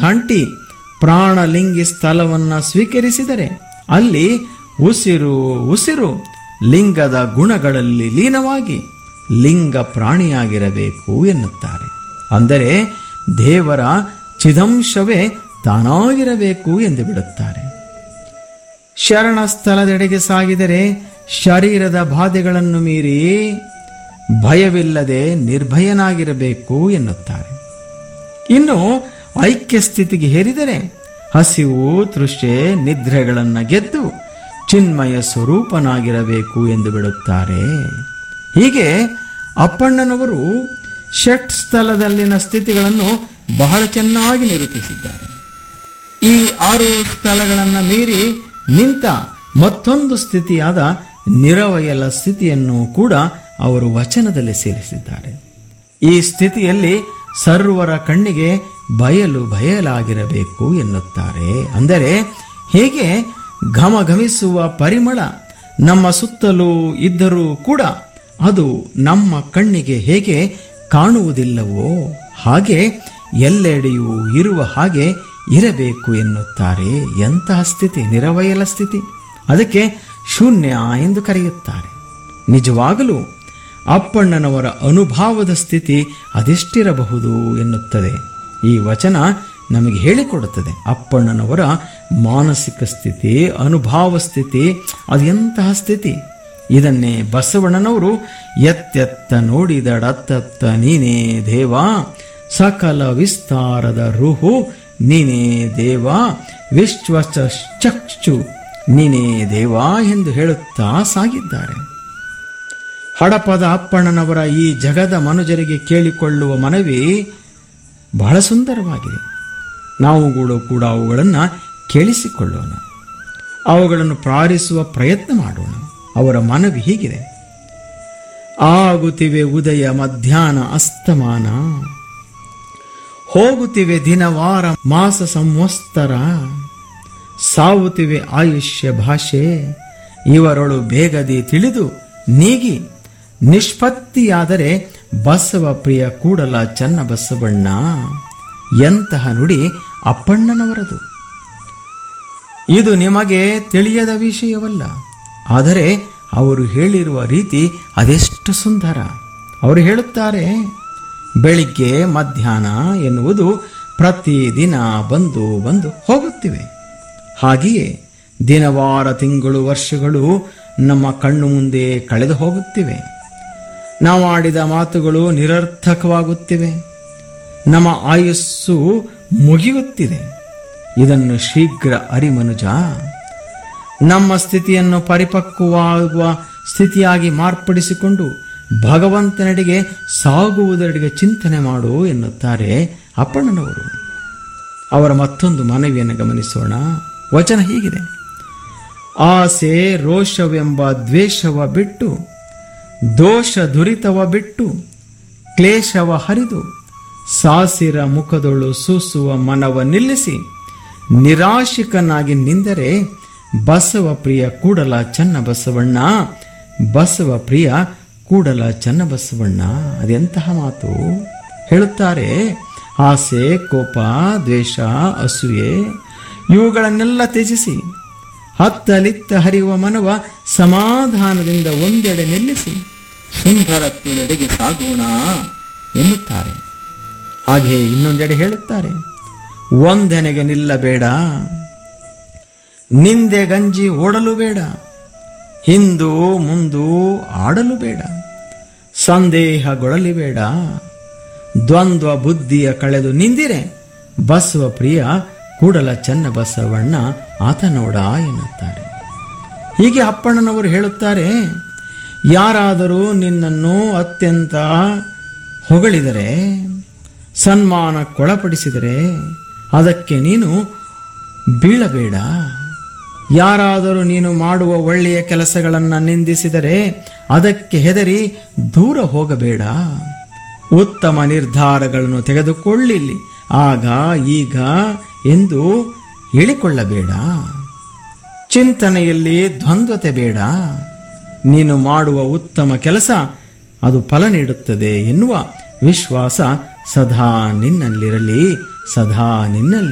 ಅಂಟಿ ಪ್ರಾಣಲಿಂಗಿ ಸ್ಥಳವನ್ನ ಸ್ವೀಕರಿಸಿದರೆ ಅಲ್ಲಿ ಉಸಿರು ಉಸಿರು ಲಿಂಗದ ಗುಣಗಳಲ್ಲಿ ಲೀನವಾಗಿ ಲಿಂಗ ಪ್ರಾಣಿಯಾಗಿರಬೇಕು ಎನ್ನುತ್ತಾರೆ ಅಂದರೆ ದೇವರ ಚಿದಂಶವೇ ತಾನಾಗಿರಬೇಕು ಎಂದು ಬಿಡುತ್ತಾರೆ ಶರಣ ಸ್ಥಳದೆಡೆಗೆ ಸಾಗಿದರೆ ಶರೀರದ ಬಾಧೆಗಳನ್ನು ಮೀರಿ ಭಯವಿಲ್ಲದೆ ನಿರ್ಭಯನಾಗಿರಬೇಕು ಎನ್ನುತ್ತಾರೆ ಇನ್ನು ಐಕ್ಯ ಸ್ಥಿತಿಗೆ ಹೇರಿದರೆ ಹಸಿವು ತೃಷೆ ನಿದ್ರೆಗಳನ್ನು ಗೆದ್ದು ಚಿನ್ಮಯ ಸ್ವರೂಪನಾಗಿರಬೇಕು ಎಂದು ಬಿಡುತ್ತಾರೆ ಹೀಗೆ ಅಪ್ಪಣ್ಣನವರು ಷಟ್ ಸ್ಥಳದಲ್ಲಿನ ಸ್ಥಿತಿಗಳನ್ನು ಬಹಳ ಚೆನ್ನಾಗಿ ನಿರೂಪಿಸಿದ್ದಾರೆ ಈ ಆರು ಸ್ಥಳಗಳನ್ನು ಮೀರಿ ನಿಂತ ಮತ್ತೊಂದು ಸ್ಥಿತಿಯಾದ ನಿರವಯಲ ಸ್ಥಿತಿಯನ್ನು ಕೂಡ ಅವರು ವಚನದಲ್ಲಿ ಸೇರಿಸಿದ್ದಾರೆ ಈ ಸ್ಥಿತಿಯಲ್ಲಿ ಸರ್ವರ ಕಣ್ಣಿಗೆ ಬಯಲು ಬಯಲಾಗಿರಬೇಕು ಎನ್ನುತ್ತಾರೆ ಅಂದರೆ ಹೀಗೆ ಘಮಘಮಿಸುವ ಪರಿಮಳ ನಮ್ಮ ಸುತ್ತಲೂ ಇದ್ದರೂ ಕೂಡ ಅದು ನಮ್ಮ ಕಣ್ಣಿಗೆ ಹೇಗೆ ಕಾಣುವುದಿಲ್ಲವೋ ಹಾಗೆ ಎಲ್ಲೆಡೆಯೂ ಇರುವ ಹಾಗೆ ಇರಬೇಕು ಎನ್ನುತ್ತಾರೆ ಎಂತಹ ಸ್ಥಿತಿ ನಿರವಯಲ ಸ್ಥಿತಿ ಅದಕ್ಕೆ ಶೂನ್ಯ ಎಂದು ಕರೆಯುತ್ತಾರೆ ನಿಜವಾಗಲೂ ಅಪ್ಪಣ್ಣನವರ ಅನುಭಾವದ ಸ್ಥಿತಿ ಅದೆಷ್ಟಿರಬಹುದು ಎನ್ನುತ್ತದೆ ಈ ವಚನ ನಮಗೆ ಹೇಳಿಕೊಡುತ್ತದೆ ಅಪ್ಪಣ್ಣನವರ ಮಾನಸಿಕ ಸ್ಥಿತಿ ಅನುಭಾವ ಸ್ಥಿತಿ ಅದೆಂತಹ ಸ್ಥಿತಿ ಇದನ್ನೇ ಬಸವಣ್ಣನವರು ಎತ್ತೆತ್ತ ನೋಡಿದಡತ್ತತ್ತ ನೀನೇ ದೇವ ಸಕಲ ವಿಸ್ತಾರದ ರುಹು ನೀನೇ ದೇವ ವಿಶ್ವಚಕ್ಷು ನೀನೇ ದೇವ ಎಂದು ಹೇಳುತ್ತಾ ಸಾಗಿದ್ದಾರೆ ಹಡಪದ ಅಪ್ಪಣ್ಣನವರ ಈ ಜಗದ ಮನುಜರಿಗೆ ಕೇಳಿಕೊಳ್ಳುವ ಮನವಿ ಬಹಳ ಸುಂದರವಾಗಿದೆ ನಾವುಗಳು ಕೂಡ ಅವುಗಳನ್ನು ಕೇಳಿಸಿಕೊಳ್ಳೋಣ ಅವುಗಳನ್ನು ಪ್ರಾರಿಸುವ ಪ್ರಯತ್ನ ಮಾಡೋಣ ಅವರ ಮನವಿ ಹೀಗಿದೆ ಆಗುತ್ತಿವೆ ಉದಯ ಮಧ್ಯಾಹ್ನ ಅಸ್ತಮಾನ ಹೋಗುತ್ತಿವೆ ದಿನವಾರ ಮಾಸ ಸಂವತ್ಸರ ಸಾವುತ್ತಿವೆ ಆಯುಷ್ಯ ಭಾಷೆ ಇವರೊಳು ಬೇಗದಿ ತಿಳಿದು ನೀಗಿ ನಿಷ್ಪತ್ತಿಯಾದರೆ ಬಸವ ಪ್ರಿಯ ಕೂಡಲ ಚನ್ನ ಬಸವಣ್ಣ ಎಂತಹ ನುಡಿ ಅಪ್ಪಣ್ಣನವರದು ಇದು ನಿಮಗೆ ತಿಳಿಯದ ವಿಷಯವಲ್ಲ ಆದರೆ ಅವರು ಹೇಳಿರುವ ರೀತಿ ಅದೆಷ್ಟು ಸುಂದರ ಅವರು ಹೇಳುತ್ತಾರೆ ಬೆಳಿಗ್ಗೆ ಮಧ್ಯಾಹ್ನ ಎನ್ನುವುದು ಪ್ರತಿದಿನ ಬಂದು ಬಂದು ಹೋಗುತ್ತಿವೆ ಹಾಗೆಯೇ ದಿನವಾರ ತಿಂಗಳು ವರ್ಷಗಳು ನಮ್ಮ ಕಣ್ಣು ಮುಂದೆ ಕಳೆದು ಹೋಗುತ್ತಿವೆ ನಾವು ಆಡಿದ ಮಾತುಗಳು ನಿರರ್ಥಕವಾಗುತ್ತಿವೆ ನಮ್ಮ ಆಯುಸ್ಸು ಮುಗಿಯುತ್ತಿದೆ ಇದನ್ನು ಶೀಘ್ರ ಅರಿಮನುಜ ನಮ್ಮ ಸ್ಥಿತಿಯನ್ನು ಪರಿಪಕ್ವವಾಗುವ ಸ್ಥಿತಿಯಾಗಿ ಮಾರ್ಪಡಿಸಿಕೊಂಡು ಭಗವಂತನೆಡೆಗೆ ಸಾಗುವುದರೆಡೆಗೆ ಚಿಂತನೆ ಮಾಡು ಎನ್ನುತ್ತಾರೆ ಅಪ್ಪಣ್ಣನವರು ಅವರ ಮತ್ತೊಂದು ಮನವಿಯನ್ನು ಗಮನಿಸೋಣ ವಚನ ಹೀಗಿದೆ ಆಸೆ ರೋಷವೆಂಬ ದ್ವೇಷವ ಬಿಟ್ಟು ದೋಷ ದುರಿತವ ಬಿಟ್ಟು ಕ್ಲೇಶವ ಹರಿದು ಸಾಸಿರ ಮುಖದೊಳು ಸೂಸುವ ಮನವ ನಿಲ್ಲಿಸಿ ನಿರಾಶಿಕನಾಗಿ ನಿಂದರೆ ಬಸವ ಪ್ರಿಯ ಕೂಡಲ ಚನ್ನ ಬಸವಣ್ಣ ಬಸವ ಪ್ರಿಯ ಕೂಡಲ ಚನ್ನ ಬಸವಣ್ಣ ಅದೆಂತಹ ಮಾತು ಹೇಳುತ್ತಾರೆ ಆಸೆ ಕೋಪ ದ್ವೇಷ ಅಸೂಯೆ ಇವುಗಳನ್ನೆಲ್ಲ ತ್ಯಜಿಸಿ ಹತ್ತಲಿತ್ತ ಹರಿಯುವ ಮನವ ಸಮಾಧಾನದಿಂದ ಒಂದೆಡೆ ನಿಲ್ಲಿಸಿ ಸುಂದರತ್ವದೆಡೆಗೆ ಸಾಗೋಣ ಎನ್ನುತ್ತಾರೆ ಹಾಗೆ ಇನ್ನೊಂದೆಡೆ ಹೇಳುತ್ತಾರೆ ಒಂದೆನೆಗೆ ನಿಲ್ಲಬೇಡ ನಿಂದೆ ಗಂಜಿ ಓಡಲು ಬೇಡ ಹಿಂದು ಮುಂದು ಆಡಲು ಬೇಡ ಸಂದೇಹಗೊಳ್ಳಲಿ ಬೇಡ ದ್ವಂದ್ವ ಬುದ್ಧಿಯ ಕಳೆದು ನಿಂದಿರೆ ಬಸವ ಪ್ರಿಯ ಕೂಡಲ ಚನ್ನ ಬಸವಣ್ಣ ಆತ ನೋಡ ಎನ್ನುತ್ತಾರೆ ಹೀಗೆ ಅಪ್ಪಣ್ಣನವರು ಹೇಳುತ್ತಾರೆ ಯಾರಾದರೂ ನಿನ್ನನ್ನು ಅತ್ಯಂತ ಹೊಗಳಿದರೆ ಸನ್ಮಾನಕ್ಕೊಳಪಡಿಸಿದರೆ ಅದಕ್ಕೆ ನೀನು ಬೀಳಬೇಡ ಯಾರಾದರೂ ನೀನು ಮಾಡುವ ಒಳ್ಳೆಯ ಕೆಲಸಗಳನ್ನು ನಿಂದಿಸಿದರೆ ಅದಕ್ಕೆ ಹೆದರಿ ದೂರ ಹೋಗಬೇಡ ಉತ್ತಮ ನಿರ್ಧಾರಗಳನ್ನು ತೆಗೆದುಕೊಳ್ಳಿಲ್ಲಿ ಆಗ ಈಗ ಎಂದು ಹೇಳಿಕೊಳ್ಳಬೇಡ ಚಿಂತನೆಯಲ್ಲಿ ದ್ವಂದ್ವತೆ ಬೇಡ ನೀನು ಮಾಡುವ ಉತ್ತಮ ಕೆಲಸ ಅದು ಫಲ ನೀಡುತ್ತದೆ ಎನ್ನುವ ವಿಶ್ವಾಸ ಸದಾ ನಿನ್ನಲ್ಲಿರಲಿ ಸದಾ ನಿನ್ನಲ್ಲಿ